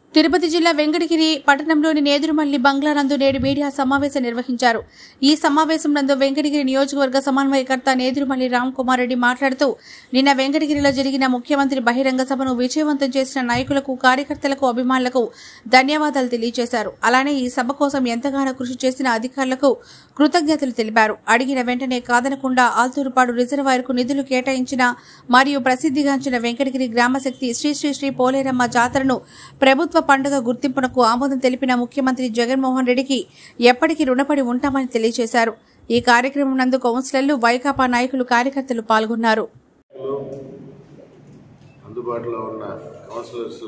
తిరుపతి జిల్లా వెంకటగిరి పట్టణంలోని నేదురుమల్లి బంగ్లా నందు నేడు మీడియా సమావేశం నిర్వహించారు ఈ సమావేశం నందు వెంకటగిరి నియోజకవర్గ సమన్వయకర్త నేదురుమల్లి రామ్ కుమార్ రెడ్డి మాట్లాడుతూ నిన్న వెంకటగిరిలో జరిగిన ముఖ్యమంత్రి బహిరంగ సభను విజయవంతం చేసిన నాయకులకు కార్యకర్తలకు అభిమానులకు ధన్యవాదాలు తెలియజేశారు అలానే ఈ సభ కోసం ఎంతగానో కృషి చేసిన అధికారులకు కృతజ్ఞతలు తెలిపారు అడిగిన వెంటనే కాదనకుండా ఆల్తూరుపాడు రిజర్వాయర్కు నిధులు కేటాయించిన మరియు ప్రసిద్ధిగాంచిన వెంకటగిరి గ్రామశక్తి శ్రీ శ్రీ శ్రీ పోలేరమ్మ జాతరను ప్రభుత్వ పండుగ గుర్తింపునకు ఆమోదం తెలిపిన ముఖ్యమంత్రి జగన్మోహన్ రెడ్డికి ఎప్పటికీ రుణపడి ఉంటామని తెలియజేశారు ఈ కార్యక్రమం నందు కౌన్సిలర్లు వైకాపా నాయకులు కార్యకర్తలు పాల్గొన్నారు అందుబాటులో ఉన్న కౌన్సిలర్స్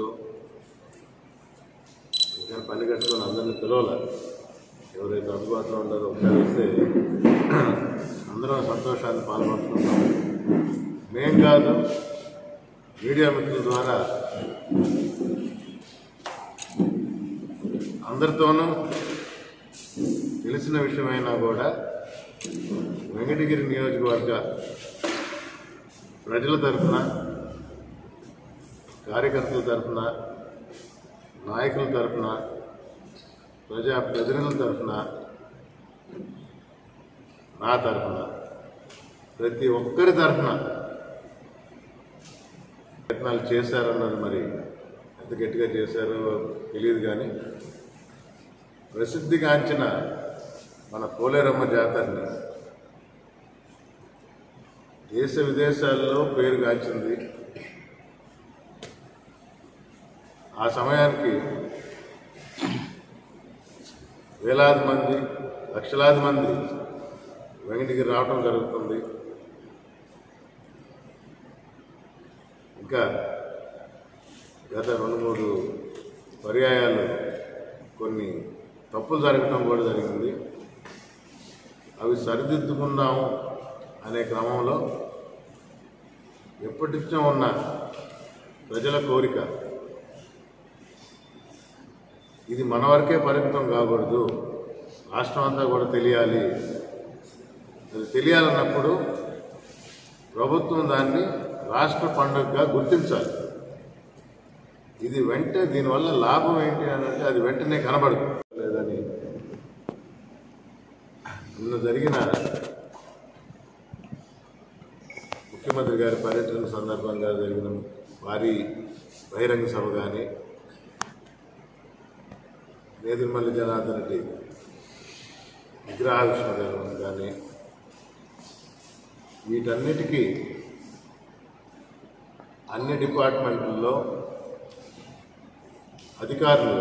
ఇంకా పని కట్టుకొని అందరినీ పిలవాలి ఎవరైతే అందుబాటులో ఉన్నారో కలిస్తే అందరం సంతోషాన్ని పాల్గొంటున్నాం మేం కాదు మీడియా మిత్రుల ద్వారా అందరితోనూ తెలిసిన విషయమైనా కూడా వెంకటగిరి నియోజకవర్గ ప్రజల తరఫున కార్యకర్తల తరఫున నాయకుల తరఫున ప్రజా ప్రతినిధుల తరఫున నా తరఫున ప్రతి ఒక్కరి తరఫున ప్రయత్నాలు చేశారన్నది మరి ఎంత గట్టిగా చేశారో తెలియదు కానీ ప్రసిద్ధిగాంచిన మన పోలేరమ్మ జాతరని దేశ విదేశాల్లో పేరుగాంచింది ఆ సమయానికి వేలాది మంది లక్షలాది మంది వెంకటగిరి రావటం జరుగుతుంది ఇంకా గత రెండు మూడు పర్యాయాలు కొన్ని తప్పులు జరగటం కూడా జరిగింది అవి సరిదిద్దుకున్నాము అనే క్రమంలో ఎప్పటిచ్చో ఉన్న ప్రజల కోరిక ఇది మన వరకే పరిమితం కాకూడదు రాష్ట్రం అంతా కూడా తెలియాలి అది తెలియాలన్నప్పుడు ప్రభుత్వం దాన్ని రాష్ట్ర పండుగగా గుర్తించాలి ఇది వెంట దీనివల్ల లాభం ఏంటి అని అంటే అది వెంటనే కనబడదు లేదని నిన్న జరిగిన ముఖ్యమంత్రి గారి పర్యటన సందర్భంగా జరిగిన భారీ బహిరంగ సభ కానీ నేదురుమల్లి జనార్దన్ రెడ్డి విగ్రహావిష్కరణ కానీ వీటన్నిటికీ అన్ని డిపార్ట్మెంట్లలో అధికారులు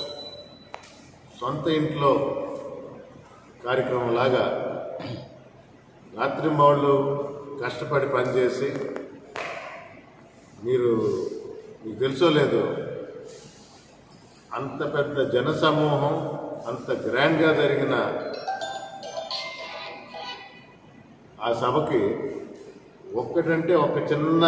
సొంత ఇంట్లో కార్యక్రమంలాగా రాత్రింబౌళ్ళు కష్టపడి పనిచేసి మీరు మీకు తెలుసో లేదో అంత పెద్ద జనసమూహం అంత గ్రాండ్గా జరిగిన ఆ సభకి ఒక్కటంటే ఒక చిన్న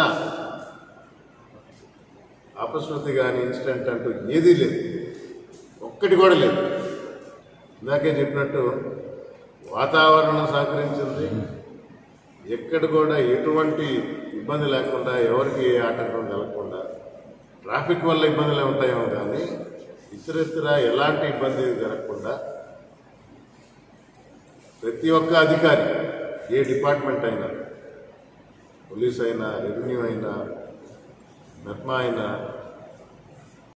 అపశృతి కానీ ఇన్సిడెంట్ అంటూ ఏదీ లేదు ఒక్కటి కూడా లేదు ఇందాకే చెప్పినట్టు వాతావరణం సహకరించింది ఎక్కడ కూడా ఎటువంటి ఇబ్బంది లేకుండా ఎవరికి ఏ ఆటంకం కలగకుండా ట్రాఫిక్ వల్ల ఇబ్బందులు ఉంటాయేమో కానీ ఇతరితర ఎలాంటి ఇబ్బంది జరగకుండా ప్రతి ఒక్క అధికారి ఏ డిపార్ట్మెంట్ అయినా పోలీస్ అయినా రెవెన్యూ అయినా మెప్మా అయినా